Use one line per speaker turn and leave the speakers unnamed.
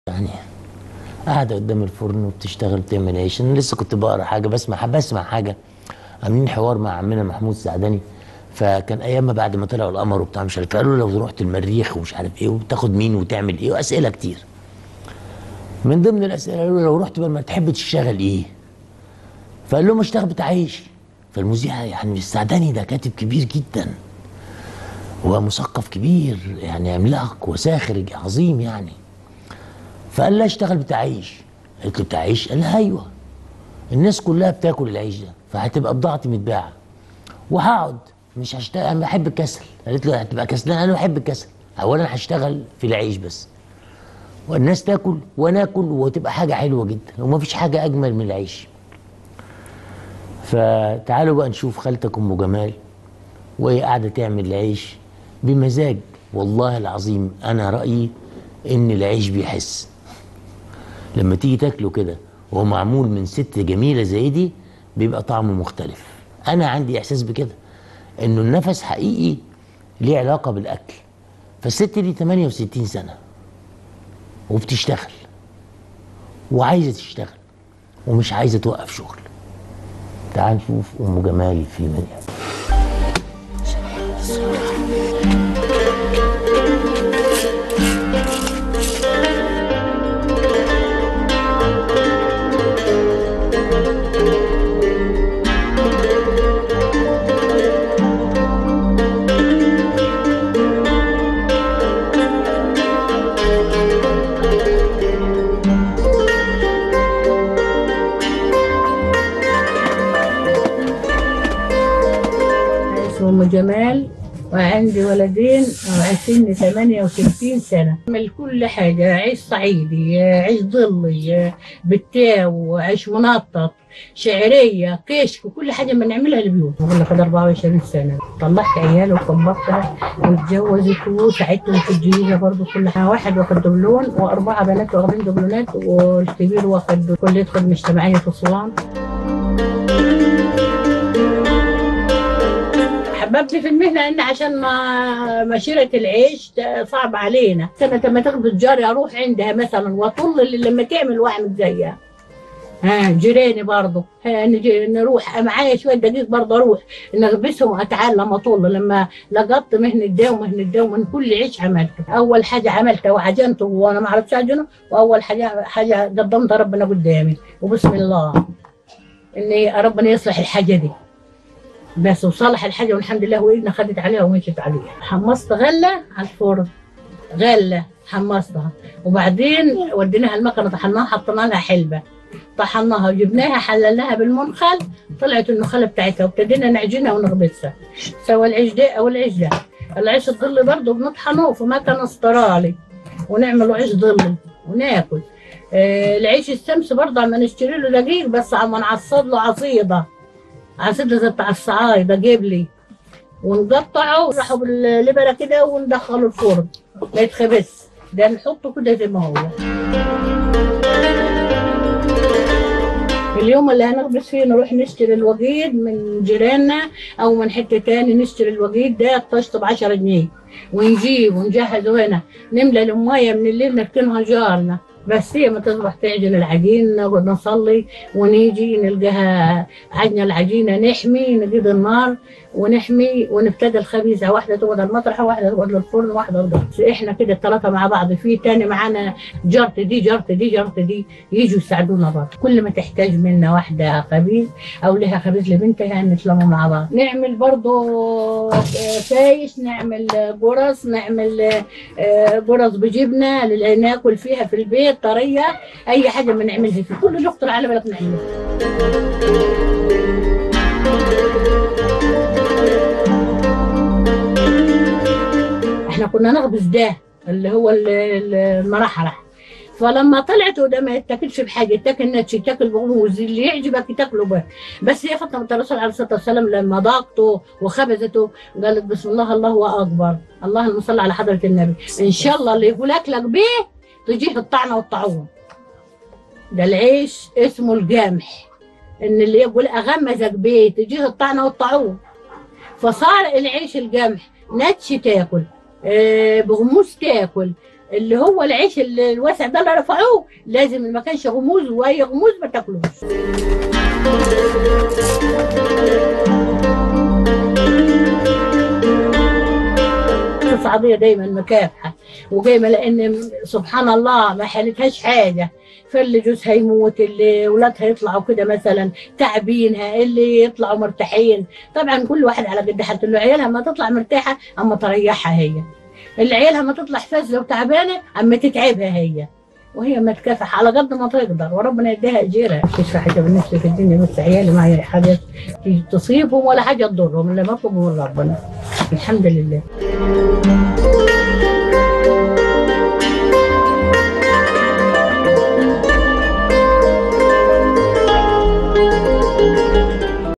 يعني قاعده قدام الفرن وبتشتغل بتعمل عيش انا لسه كنت بقرا حاجه بسمع بسمع حاجه عاملين حوار مع عمنا محمود السعداني فكان ايام ما بعد ما طلعوا القمر وبتاع مش عارف قالوا لو رحت المريخ ومش عارف ايه وتاخد مين وتعمل ايه واسئله كتير من ضمن الاسئله قالوا لو رحت بقى ما تحب تشتغل ايه فقال لهم اشتغل بتاع عيش فالمذيع يعني السعداني ده كاتب كبير جدا ومثقف كبير يعني عملاق وساخر عظيم يعني فقال لها اشتغل بتاع عيش قالت له بتاع عيش قال لها ايوه الناس كلها بتاكل العيش ده فهتبقى بضاعتي متباعه وهقعد مش هشتغل انا بحب الكسل قالت له هتبقى كسلان انا بحب الكسل اولا هشتغل في العيش بس والناس تاكل وانا اكل وتبقى حاجه حلوه جدا ومفيش حاجه اجمل من العيش فتعالوا بقى نشوف خالتك ام جمال وهي قاعده تعمل العيش بمزاج والله العظيم انا رايي ان العيش بيحس لما تيجي تاكله كده وهو معمول من ست جميله زي دي بيبقى طعمه مختلف انا عندي احساس بكده انه النفس حقيقي ليه علاقه بالاكل فالست دي 68 سنه وبتشتغل وعايزه تشتغل ومش عايزه توقف شغل تعال نشوف ام جمال في منها
اسمه ام جمال وعندي ولدين وعشرين 68 سنة من كل حاجة عيش صعيدي عيش ظلي بتاو عيش منطط شعرية كشك وكل حاجة بنعملها البيوت بقول لك 24 سنة طلعت عيال وكبرتها واتجوزت وساعدتهم في الجيزة برضه كل حاجة واحد واخد دبلون وأربعة بنات واخدين دبلونات والكبير واخد كلية خدمة اجتماعية في أسوان حببني في المهنة إن عشان ما مشيرة العيش صعب علينا سنة لما تاخد جاري أروح عندها مثلا وأطل اللي لما تعمل وأعمل زيها ها جيراني برضه ها نجي نروح معايا شويه دقيق برضه اروح نغبسهم واتعلم اطول لما لقطت مهنه ده ومهنه ده ومن كل عيش عملته اول حاجه عملتها وعجنته وانا ما اعرفش اعجنه واول حاجه حاجه قدمتها ربنا قدامي وبسم الله اني ربنا يصلح الحاجه دي بس وصلح الحاجه والحمد لله وايدنا خدت عليها ومشيت عليها حمصت غله على الفرن غله حمصتها وبعدين وديناها المكنه طحناها حطينا لها حلبه طحناها وجبناها حللناها بالمنخل طلعت النخاله بتاعتها وابتدينا نعجنها ونغبسها سوى العيش ده او العيش ده العيش الظلي برضه بنطحنه في مكن استرالي ونعمله عيش ظلي وناكل آه العيش السمس برضه عم نشتري له دقيق بس عم نعصب له عصيده عصيده زي بتاع الصعايده جيب لي ونقطعه ونروحوا باللبره كده وندخله الفرن ما يتخبز ده نحطه كده زي ما هو اليوم اللي هنخبز فيه نروح نشتري الوقيد من جيراننا او من حته تاني نشتري الوقيد ده الطشت ب 10 جنيه ونجيب ونجهزه هنا نملى الميه من الليل نركنها جارنا بس هي ما تصبح تعجن العجين نقعد نصلي ونيجي نلقاها عجن العجينه نحمي نجيب النار ونحمي ونبتدي الخبيزه واحده تقعد على المطرحه واحده تقعد للفرن واحده الضغط احنا كده الثلاثه مع بعض في تاني معانا جارت دي جارت دي جارت دي يجوا يساعدونا برضه كل ما تحتاج منا واحده خبيز او لها خبيز لبنتها نتلموا مع بعض نعمل برضه فايش نعمل قرص نعمل قرص بجبنه لل- ناكل فيها في البيت طريه اي حاجه بنعملها في كل اللي يخطر على بالك نعمله احنا كنا نخبز ده اللي هو ال- ال- المرحرح فلما طلعت وده ما يتاكلش بحاجه يتاكل نتش يتاكل بغموز اللي يعجبك تاكله به بس هي فاطمه الرسول عليه الصلاه والسلام لما ضاقته وخبزته قالت بسم الله الله اكبر اللهم صل على حضره النبي ان شاء الله اللي يقول اكلك بيه تجيه الطعنه والطاعون ده العيش اسمه الجمح ان اللي يقول اغمزك بيه تجيه الطعنه والطاعون فصار العيش الجمح نتش تاكل آه، بغموس تاكل اللي هو العيش اللي الواسع ده اللي رفعوه لازم ما كانش غموز واي غموز ما تاكلوش الصعيدية دايما مكافحة ودايما لأن سبحان الله ما حالتهاش حاجة فاللي جوزها يموت اللي ولادها يطلعوا كده مثلا تعبينها اللي يطلعوا مرتاحين طبعا كل واحد على قد حالته اللي عيالها ما تطلع مرتاحة أما تريحها هي اللي عيالها ما تطلع فاسدة وتعبانة أما تتعبها هي وهي ما تكافح على قد ما تقدر وربنا يديها اجيرها مفيش حاجه بالنسبه في الدنيا بس عيالي معي حاجه تصيبهم ولا حاجه تضرهم اللي بطلبه من ربنا الحمد لله